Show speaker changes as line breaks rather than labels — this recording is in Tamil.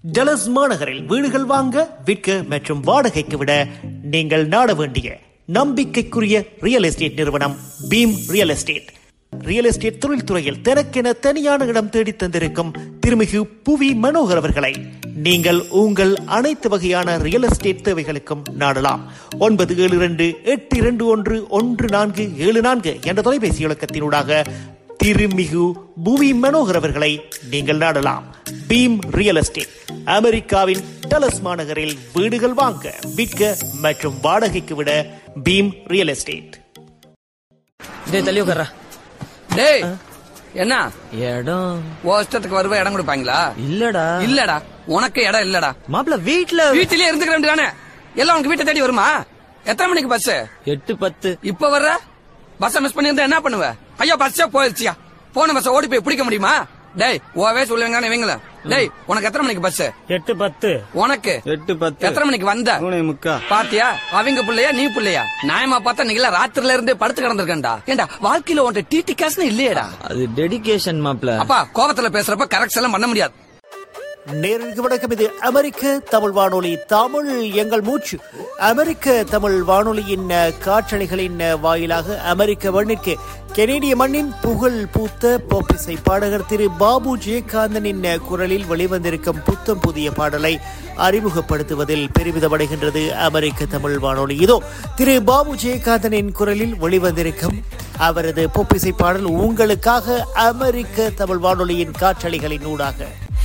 டலஸ் மாநகரில் வீடுகள் வாங்க விற்க மற்றும் வாடகைக்கு விட நீங்கள் நாட வேண்டிய நம்பிக்கைக்குரிய ரியல் எஸ்டேட் நிறுவனம் Bheem real estate real estate தொழில்துறையில் தனக்கென தனியான இடம் தேடி தந்திருக்கும் திருமிகு புவி மனோகர் அவர்களை நீங்கள் உங்கள் அனைத்து வகையான ரியல் எஸ்டேட் தேவைகளுக்கும் நாடலாம் ஒன்பது ஏழு இரண்டு எட்டு இரண்டு ஒன்று ஒன்று நான்கு ஏழு நான்கு என்ற தொலைபேசி இலக்கத்தினூடாக திருமிகு புவி மனோகர் அவர்களை நீங்கள் நாடலாம் பீம் ரியல் எஸ்டேட் அமெரிக்காவின் டலஸ் மாநகரில் வீடுகள் வாங்க விற்க மற்றும் வாடகைக்கு விட பீம் ரியல் எஸ்டேட்
டேய் தள்ளி உட்கார்றா
டேய் என்ன
இடம்
ஓ இஷ்டத்துக்கு வருவ இடம் கொடுப்பாங்களா
இல்லடா
இல்லடா உனக்கு இடம் இல்லடா
மாப்பிள வீட்ல
வீட்டிலேயே இருந்துக்கிற வேண்டியதானே எல்லாம் உனக்கு வீட்டை தேடி வருமா எத்தனை மணிக்கு பஸ்
எட்டு பத்து
இப்ப வர்ற பஸ் மிஸ் பண்ணியிருந்தா என்ன பண்ணுவ ஐயோ பஸ்ஸே போயிருச்சியா போன பஸ் ஓடி போய் பிடிக்க முடியுமா டேய் ஓவே சொல்லுங்க இவங்கள டேய் உனக்கு எத்தனை மணிக்கு பஸ்
எட்டு பத்து
உனக்கு
எட்டு பத்து
எத்தனை மணிக்கு வந்த
மூணே முக்கா
பாத்தியா அவங்க புள்ளையா நீ புள்ளையா நியாயமா பார்த்தா நீங்களா ராத்திரில இருந்தே படுத்து கிடந்திருக்கேன்டா ஏண்டா வாழ்க்கையில உன்ட்ட டிடி காசுன்னு இல்லையேடா
அது டெடிகேஷன் மாப்பிள
அப்பா கோபத்துல பேசுறப்ப கரெக்ட் எல்லாம் பண்ண முடியாது
நேரடிக்கு வணக்கம் இது அமெரிக்க தமிழ் வானொலி தமிழ் எங்கள் மூச்சு அமெரிக்க தமிழ் வானொலியின் அஹ், காற்றலைகளின் அஹ், வாயிலாக அமெரிக்க மண்ணிற்கு கெனேடிய மண்ணின் புகழ் பூத்த பாப் இசை பாடகர் திரு பாபு ஜெயகாந்தனின் அஹ், குரலில் வெளிவந்திருக்கும் புத்தம் புதிய பாடலை அறிமுகப்படுத்துவதில் பெருமிதமடைகின்றது அமெரிக்க தமிழ் வானொலி இதோ திரு பாபு ஜெயகாந்தனின் குரலில் வெளிவந்திருக்கும் அவரது பொப்பிசை பாடல் உங்களுக்காக அமெரிக்க தமிழ் வானொலியின் காற்றலைகளின் ஊடாக